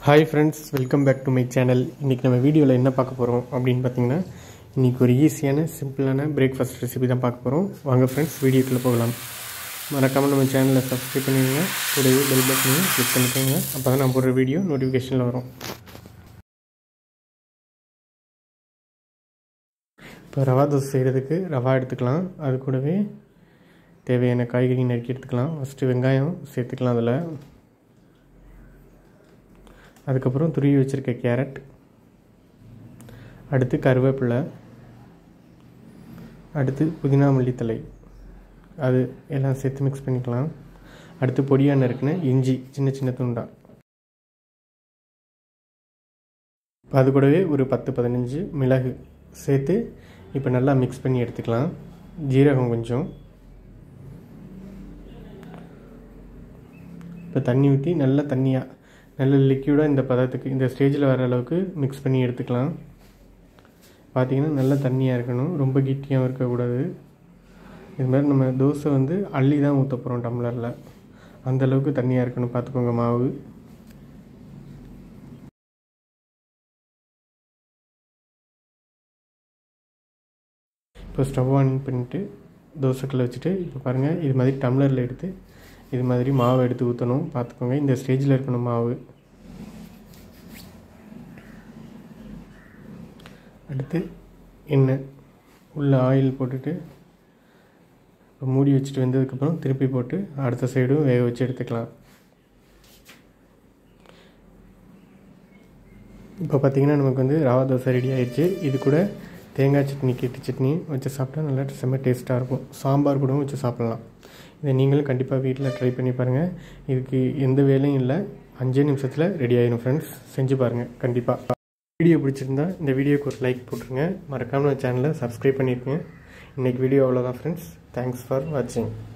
hi friends welcome back to my channel இன்றைக்கி நம்ம வீடியோவில் என்ன பார்க்க போகிறோம் அப்படின்னு பார்த்தீங்கன்னா இன்றைக்கி ஒரு ஈஸியான சிம்பிளான பிரேக்ஃபாஸ்ட் ரெசிபி தான் பார்க்க போகிறோம் வாங்க ஃப்ரெண்ட்ஸ் வீடியோக்குள்ளே போகலாம் மறக்காமல் நம்ம சேனலை சப்ஸ்கிரைப் பண்ணிடுங்க கூடவே பெல் பட்டனையும் கிளிக் பண்ணிக்கோங்க அப்போ தான் நான் போடுற வீடியோ நோட்டிஃபிகேஷனில் வரும் இப்போ ரவா தோசை செய்கிறதுக்கு ரவா எடுத்துக்கலாம் அது கூடவே தேவையான காய்கறி நறுக்கி எடுத்துக்கலாம் ஃபஸ்ட்டு வெங்காயம் சேர்த்துக்கலாம் அதில் அதுக்கப்புறம் துருவி வச்சுருக்க கேரட் அடுத்து கருவேப்பிலை அடுத்து புதினா மல்லித்தலை அது எல்லாம் சேர்த்து மிக்ஸ் பண்ணிக்கலாம் அடுத்து பொடியாக நறுக்குன இஞ்சி சின்ன சின்ன துண்டா அது கூடவே ஒரு பத்து பதினஞ்சு மிளகு சேர்த்து இப்போ நல்லா மிக்ஸ் பண்ணி எடுத்துக்கலாம் ஜீரகம் கொஞ்சம் இப்போ தண்ணி ஊற்றி நல்லா தண்ணியாக நல்ல லிக்யூடாக இந்த பதத்துக்கு இந்த ஸ்டேஜில் வர அளவுக்கு மிக்ஸ் பண்ணி எடுத்துக்கலாம் பார்த்திங்கன்னா நல்ல தண்ணியாக இருக்கணும் ரொம்ப கீட்டியாகவும் இருக்கக்கூடாது இது மாதிரி நம்ம தோசை வந்து அள்ளி தான் ஊற்ற போகிறோம் டம்ளரில் அந்த அளவுக்கு தண்ணியாக இருக்கணும் பார்த்துக்கோங்க மாவு இப்போ ஸ்டவ் ஆன் பண்ணிவிட்டு தோசைக்கல்ல வச்சுட்டு இப்போ பாருங்கள் இது மாதிரி டம்ளரில் எடுத்து இது மாதிரி மாவு எடுத்து ஊற்றணும் பார்த்துக்கோங்க இந்த ஸ்டேஜில் இருக்கணும் மாவு அடுத்து எண்ணெய் உள்ள ஆயில் போட்டுட்டு இப்போ மூடி வச்சுட்டு வந்ததுக்கப்புறம் திருப்பி போட்டு அடுத்த சைடும் வேக வச்சு எடுத்துக்கலாம் இப்போ பார்த்திங்கன்னா நமக்கு வந்து ரவா தோசை ரெடி ஆயிடுச்சு இது கூட தேங்காய் சட்னி கீட்டு சட்னி வச்சு சாப்பிட்டா நல்லா செம்ம டேஸ்ட்டாக இருக்கும் சாம்பார் கூட வச்சு சாப்பிட்லாம் இதை நீங்களும் கண்டிப்பாக வீட்டில் ட்ரை பண்ணி பாருங்கள் இதுக்கு எந்த வேலையும் இல்லை அஞ்சே நிமிஷத்தில் ரெடி ஆகிடும் ஃப்ரெண்ட்ஸ் செஞ்சு பாருங்கள் கண்டிப்பாக வீடியோ பிடிச்சிருந்தா இந்த வீடியோக்கு ஒரு லைக் போட்டுருங்க மறக்காமல் சேனலை சப்ஸ்கிரைப் பண்ணியிருக்கேன் இன்றைக்கி வீடியோ அவ்வளோதான் ஃப்ரெண்ட்ஸ் தேங்க்ஸ் ஃபார் வாட்சிங்